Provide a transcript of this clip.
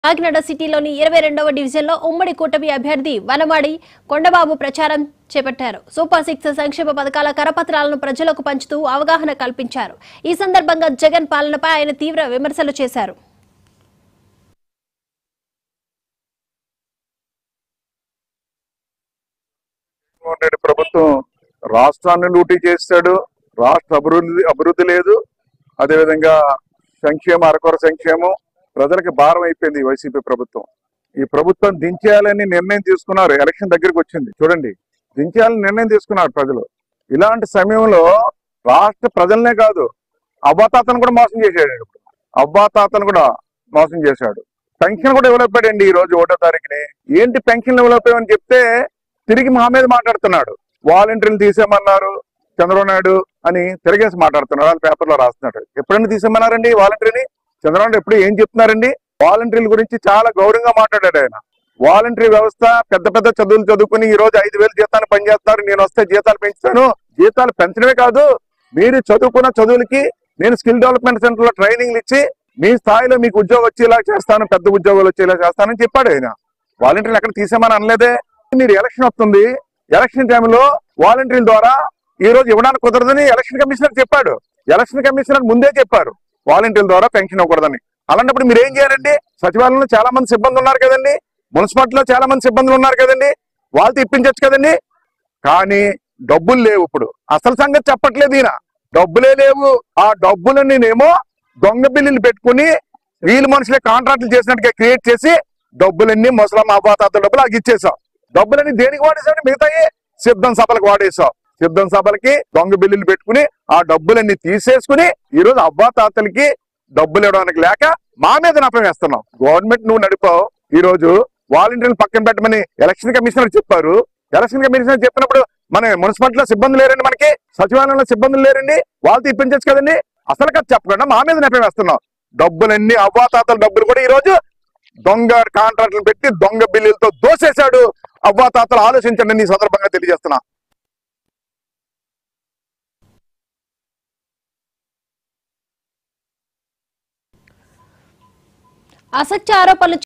కాకినాడ సిటీలోని ఇరవై రెండవ డివిజన్లో ఉమ్మడి కూటమి అభ్యర్థి వనమాడి కొండబాబు ప్రచారం చేపట్టారు సూపర్ సిక్స్ సంక్షేమ పథకాల కరపత్రాలను ప్రజలకు పంచుతూ అవగాహన కల్పించారు ఈ సందర్భంగా జగన్ పాలనపై ఆయన తీవ్ర విమర్శలు చేశారు జగన్మోహన్ రెడ్డి ప్రభుత్వం రాష్ట్రాన్ని లూటీ చేస్తాడు రాష్ట్ర అభివృద్ధి అభివృద్ధి లేదు అదేవిధంగా సంక్షేమ అరకొర సంక్షేమం ప్రజలకు భారం అయిపోయింది ఈ వైసీపీ ప్రభుత్వం ఈ ప్రభుత్వం దించేయాలని నిర్ణయం తీసుకున్నారు ఎలక్షన్ దగ్గరికి వచ్చింది చూడండి దించేయాలని నిర్ణయం తీసుకున్నారు ప్రజలు ఇలాంటి సమయంలో రాష్ట్ర ప్రజలనే కాదు అవ్వాతాతను కూడా మోసం చేశాడు ఇప్పుడు అవ్వాతాతను కూడా మోసం చేశాడు పెన్షన్ కూడా డెవలప్ అయ్యండి ఈ రోజు ఒకటో తారీఖుని ఏంటి పెన్షన్ డెవలప్ అయ్యని చెప్తే తిరిగి మా మీద మాట్లాడుతున్నాడు వాలంటీర్లు తీసేయమన్నారు చంద్రబాబు నాయుడు అని తిరిగేసి మాట్లాడుతున్నాడు వాళ్ళ పేపర్లో రాస్తున్నాడు ఎప్పుడైనా తీసేయమన్నారండి వాలంటీర్ని చంద్రబాబు నాయుడు ఎప్పుడు ఏం చెప్తున్నారండి వాలంటీర్ల గురించి చాలా గౌరవంగా మాట్లాడాడు ఆయన వాలంటరీ వ్యవస్థ పెద్ద పెద్ద చదువులు చదువుకుని ఈ రోజు ఐదు వేలు జీతాలు పనిచేస్తారు నేను వస్తే జీతాలు పెంచుతాను జీతాలు పెంచడమే కాదు మీరు చదువుకున్న చదువులకి నేను స్కిల్ డెవలప్మెంట్ సెంటర్ లో ట్రైనింగ్లు ఇచ్చి మీ స్థాయిలో మీకు ఉద్యోగం వచ్చేలా చేస్తాను పెద్ద ఉద్యోగాలు వచ్చేలా చేస్తానని చెప్పాడు ఆయన వాలంటీర్లు ఎక్కడ తీసేమని అనలేదే మీరు ఎలక్షన్ వస్తుంది ఎలక్షన్ టైంలో వాలంటీర్ల ద్వారా ఈ రోజు ఇవ్వడానికి కుదరదని ఎలక్షన్ కమిషనర్ చెప్పాడు ఎలక్షన్ కమిషనర్ ముందే చెప్పారు వాలంటీర్ల ద్వారా పెన్షన్ ఇవ్వకూడదని అలాంటప్పుడు మీరు ఏం చేయాలండి సచివాలయంలో చాలా మంది సిబ్బంది ఉన్నారు కదండి మున్సిపాలిటీలో చాలా మంది సిబ్బందులు ఉన్నారు కదండి వాళ్ళతో ఇప్పించవచ్చు కదండి కానీ డబ్బులు లేవు ఇప్పుడు అసలు సంగతి చెప్పట్లేదు ఈయన డబ్బులే లేవు ఆ డబ్బులని నేనేమో దొంగ బిల్లులు పెట్టుకుని వీళ్ళు మనుషులే కాంట్రాక్టులు చేసినట్టుగా క్రియేట్ చేసి డబ్బులన్నీ ముసలం అవ్వాతాత డబ్బులు అది ఇచ్చేసాం డబ్బులన్నీ దేనికి వాడేసామని మిగతాయి సిద్ధం సభలకు వాడేసాం సిద్ధం సభలకి దొంగ బిల్లులు పెట్టుకుని ఆ డబ్బులన్నీ తీసేసుకుని ఈ రోజు అవ్వాతాతలకి డబ్బులు ఇవ్వడానికి లేక మా మీద నపం వేస్తున్నాం గవర్నమెంట్ నువ్వు నడిపావు ఈ రోజు వాలంటీర్లు పక్కన పెట్టమని ఎలక్షన్ కమిషనర్ చెప్పారు ఎలక్షన్ కమిషనర్ చెప్పినప్పుడు మన మున్సిపాలిటీలో సిబ్బంది లేరండి మనకి సచివాలయంలో సిబ్బందులు లేరండి వాళ్ళతో ఇప్పించచ్చు కదండి అసలు కదా చెప్పకుండా మా మీద నెపం వేస్తున్నాం డబ్బులన్నీ అవ్వాతాతల డబ్బులు కూడా ఈ రోజు దొంగ కాంట్రాక్టులు పెట్టి దొంగ బిల్లులతో దోసేశాడు అవ్వాతాతలు ఆలోచించండి అని ఈ సందర్భంగా తెలియజేస్తున్నా అసత్య ఆరోపణలు